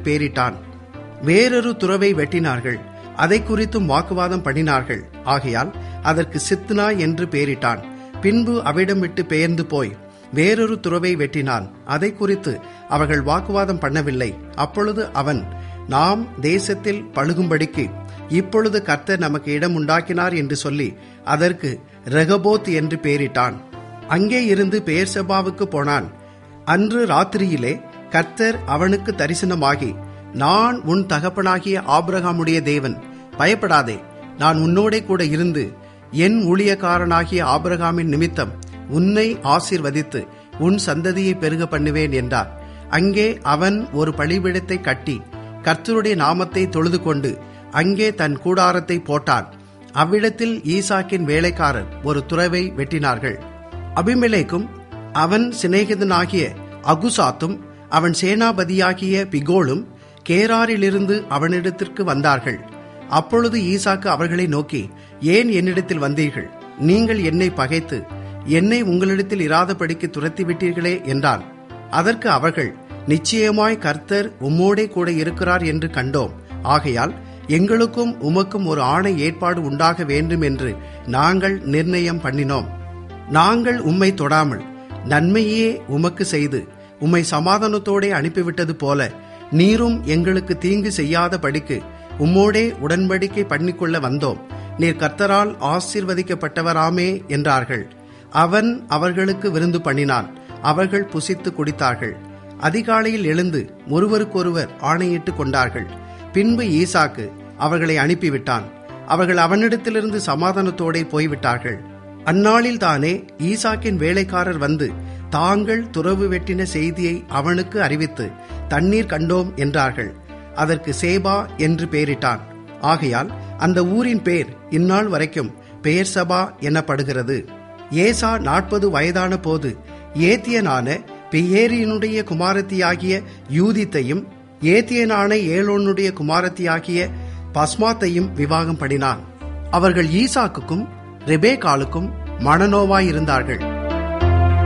பேரிட்டான் வேறொரு துறவை வெட்டினார்கள் அதை குறித்தும் வாக்குவாதம் பண்ணினார்கள் ஆகையால் அதற்கு சித்னா என்று பெயரிட்டான் பின்பு அவிடம் விட்டு பெயர்ந்து போய் வேறொரு துறவை வெட்டினான் அதை குறித்து அவர்கள் வாக்குவாதம் பண்ணவில்லை அப்பொழுது அவன் நாம் தேசத்தில் பழுகும்படிக்கு இப்பொழுது கர்த்தர் நமக்கு இடம் உண்டாக்கினார் என்று சொல்லி அதற்கு ரெகபோத் என்று பெயரிட்டான் அங்கே இருந்து பெயர்சபாவுக்கு போனான் அன்று ராத்திரியிலே கர்த்தர் அவனுக்கு தரிசனமாகி நான் உன் தகப்பனாகிய ஆபிரகாமுடைய தேவன் பயப்படாதே நான் உன்னோடே கூட இருந்து என் ஊழியக்காரனாகிய ஆபிரகாமின் நிமித்தம் உன்னை ஆசீர்வதித்து உன் சந்ததியை பெருக பண்ணுவேன் என்றார் அங்கே அவன் ஒரு பழிவிடத்தை கட்டி கர்த்தருடைய நாமத்தை தொழுது கொண்டு அங்கே தன் கூடாரத்தை போட்டான் அவ்விடத்தில் ஈசாக்கின் வேலைக்காரர் ஒரு துறவை வெட்டினார்கள் அபிமெலேக்கும் அவன் சிநேகிதனாகிய அகுசாத்தும் அவன் சேனாபதியாகிய பிகோலும் கேராரிலிருந்து அவனிடத்திற்கு வந்தார்கள் அப்பொழுது ஈசாக்கு அவர்களை நோக்கி ஏன் என்னிடத்தில் வந்தீர்கள் நீங்கள் என்னை பகைத்து என்னை உங்களிடத்தில் இராதபடிக்கு துரத்தி விட்டீர்களே என்றான் அதற்கு அவர்கள் நிச்சயமாய் கர்த்தர் உம்மோடே கூட இருக்கிறார் என்று கண்டோம் ஆகையால் எங்களுக்கும் உமக்கும் ஒரு ஆணை ஏற்பாடு உண்டாக வேண்டும் என்று நாங்கள் நிர்ணயம் பண்ணினோம் நாங்கள் உம்மை தொடாமல் நன்மையே உமக்கு செய்து உம்மை சமாதானத்தோடே அனுப்பிவிட்டது போல நீரும் எங்களுக்கு தீங்கு செய்யாத படிக்கு உம்மோடே உடன்படிக்கை பண்ணிக்கொள்ள வந்தோம் நீர் கர்த்தரால் ஆசீர்வதிக்கப்பட்டவராமே என்றார்கள் அவன் அவர்களுக்கு விருந்து பண்ணினான் அவர்கள் புசித்து குடித்தார்கள் அதிகாலையில் எழுந்து ஒருவருக்கொருவர் ஆணையிட்டு கொண்டார்கள் பின்பு ஈசாக்கு அவர்களை அனுப்பிவிட்டான் அவர்கள் அவனிடத்திலிருந்து சமாதானத்தோடே போய்விட்டார்கள் அந்நாளில் தானே ஈசாக்கின் வேலைக்காரர் வந்து தாங்கள் துறவு வெட்டின செய்தியை அவனுக்கு அறிவித்து தண்ணீர் கண்டோம் என்றார்கள் அதற்கு சேபா என்று பெயரிட்டான் ஆகையால் அந்த ஊரின் பேர் இந்நாள் வரைக்கும் பெயர் சபா எனப்படுகிறது ஏசா நாற்பது வயதான போது ஏத்தியனான பெயேரியனுடைய குமாரத்தியாகிய யூதித்தையும் ஏத்தியனான ஏலோனுடைய குமாரத்தியாகிய பஸ்மாத்தையும் விவாகம் பண்ணினான் அவர்கள் ஈசாக்குக்கும் ரெபேகாலுக்கும் மனநோவாயிருந்தார்கள்